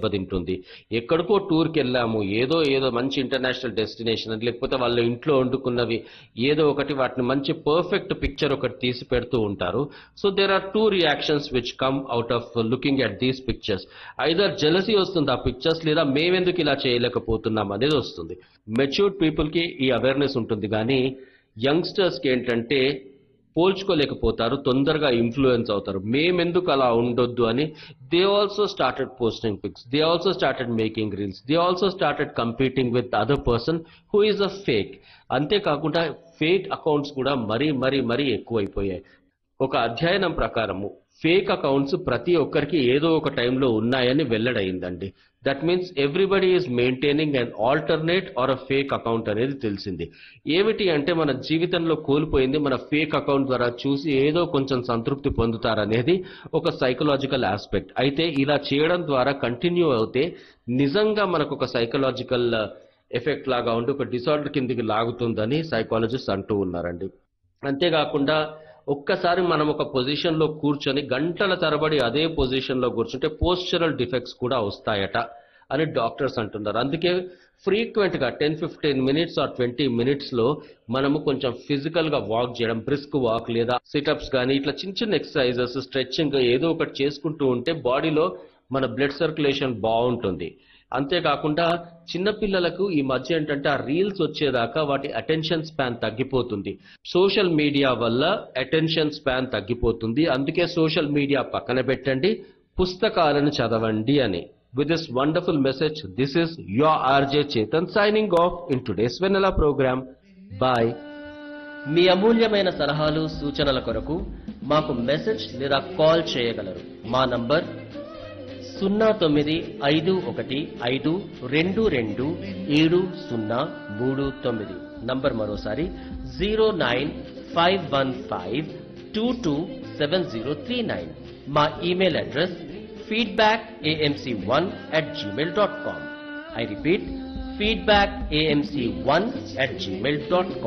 దెబ్బతింటుంది ఎక్కడికో టూర్కి వెళ్ళాము ఏదో ఏదో మంచి ఇంటర్నేషనల్ డెస్టినేషన్ అని లేకపోతే వాళ్ళ ఇంట్లో వండుకున్నవి ఏదో ఒకటి వాటిని మంచి పర్ఫెక్ట్ పిక్చర్ ఒకటి తీసి పెడుతూ ఉంటారు so there are two reactions which come out of looking at these pictures either jealousy వస్తుంది ఆ పిక్చర్స్ లేదా మేమెందుకు ఇలా చేయలేకపోతున్నాం అనేది వస్తుంది మెచ్యూర్డ్ పీపుల్ కి ఈ అవేర్నెస్ ఉంటుంది కానీ యంగ్స్టర్స్ కి ఏంటంటే పోల్చుకోలేకపోతారు తొందరగా ఇన్ఫ్లుయెన్స్ అవుతారు మేమెందుకు అలా ఉండొద్దు అని they also started posting pics they also started making reels they also started competing with other person who is a fake అంతేకాకుండా ఫేక్ అకౌంట్స్ కూడా మరీ మరీ మరీ ఎక్కువైపోయాయి ఒక అధ్యయనం ప్రకారము ఫేక్ అకౌంట్స్ ప్రతి ఒక్కరికి ఏదో ఒక టైంలో ఉన్నాయని వెల్లడైందండి that means everybody is maintaining an alternate or a fake account అనేది తెలిసింది ఏమిటి అంటే మన జీవితంలో కోల్పోయింది మన ఫేక్ అకౌంట్ ద్వారా చూసి ఏదో కొంచెం సంతృప్తి పొందుతారనేది ఒక సైకలాజికల్ ఆస్పెక్ట్ అయితే ఇలా చేయడం ద్వారా కంటిన్యూ అవుతే నిజంగా మనకు ఒక సైకలాజికల్ ఎఫెక్ట్ లాగా ఉండి ఒక డిసార్డర్ కిందికి లాగుతుందని సైకాలజిస్ట్ అంటూ ఉన్నారండి అంతేకాకుండా ఒక్కసారి మనం ఒక పొజిషన్ లో కూర్చొని గంటల తరబడి అదే పొజిషన్ లో కూర్చుంటే పోస్చరల్ డిఫెక్ట్స్ కూడా వస్తాయట అని డాక్టర్స్ అంటున్నారు అందుకే ఫ్రీక్వెంట్ గా ten fifteen minutes or twenty minutes లో మనము కొంచెం ఫిజికల్ గా వాక్ చేయడం బ్రిస్క్ వాక్ లేదా సిటప్స్ కానీ ఇట్లా చిన్న చిన్న ఎక్సర్సైజెస్ స్ట్రెచ్చింగ్ ఏదో ఒకటి చేసుకుంటూ ఉంటే బాడీలో మన బ్లడ్ సర్క్యులేషన్ బాగుంటుంది అంతేకాకుండా చిన్నపిల్లలకు ఈ మధ్య ఏంటంటే ఆ రీల్స్ వచ్చేదాకా వాటి అటెన్షన్ స్పాన్ తగ్గిపోతుంది సోషల్ మీడియా వల్ల అటెన్షన్ స్పాన్ తగ్గిపోతుంది అందుకే సోషల్ మీడియా పక్కన పెట్టండి పుస్తకాలను చదవండి అని with this wonderful message this is your RJ Chetan signing off in today's Vennela programme bye మీ అమూల్యమైన సలహాలు సూచనల కొరకు మాకు మెసేజ్ లేదా కాల్ చేయగలరు మా నంబర్ సున్నా తొమ్మిది ఐదు ఒకటి ఐదు రెండు రెండు ఏడు సున్నా మూడు తొమ్మిది నంబర్ మరోసారి zero nine five one five two two seven zero three nine మా email address feedback AMC one at Gmail dot com I repeat feedback AMC one at Gmail dot com